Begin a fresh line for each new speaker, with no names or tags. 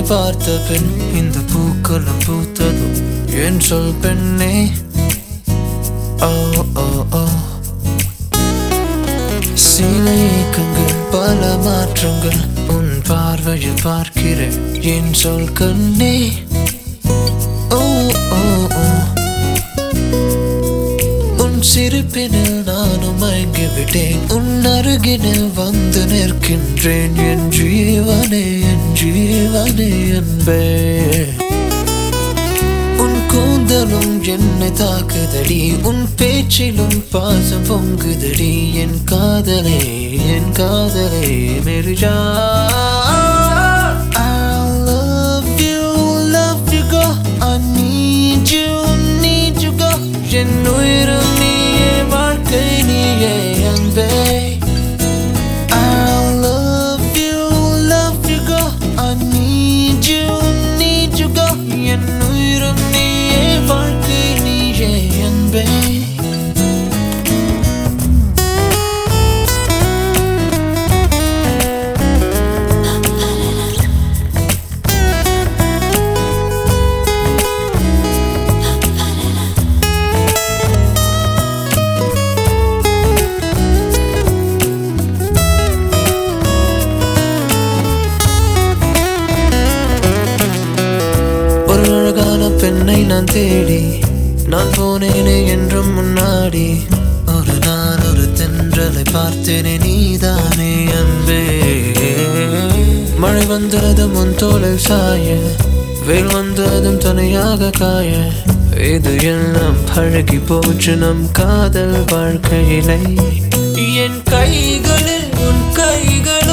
பார்த்த பின் இந்த பூக்களும் பூத்ததோ என் சொல் பெண்ணே ஓ ஓ ஓ சில ஏக்கங்கள் பல மாற்றங்கள் உன் பார்வையில் பார்க்கிறேன் என் சொல் கண்ணே ஓ ஓ ஓ உன் சிரிப்பினில் நானும் மயங்கி விட்டேன் உன் அருகினில் வந்து நிற்கின்றேன் என் ஜீவனே என் ஜீவனே என்பே உன் கூந்தலும் என்னை தாக்குதடி உன் பேச்சிலும் பாசம் பொங்குதடி என் காதலே என் காதலே மெரிஜா I love you, love you, go. I need you, need you, go. என் உயிரும் நீயே வாழ்க்கை நீயே அன்பே I love you, love you, go. I need you, need you, go. என் உயிரும் நீயே வாழ்க்கை நீயே அன்பே ஒரு அழகான பெண்ணை நான் தேடி நான் போனேனே என்றும் முன்னாடி ஒரு நாள் ஒரு தென்றலை பார்த்தேனே நீதானே அன்பே மழை வந்ததும் உன் தோளில் சாய வெயில் வந்ததும் துணையாக காய இது எல்லாம் பழகி போச்சு நம் காதல் வாழ்க்கையிலே என் கைகளில் உன் கைகளோ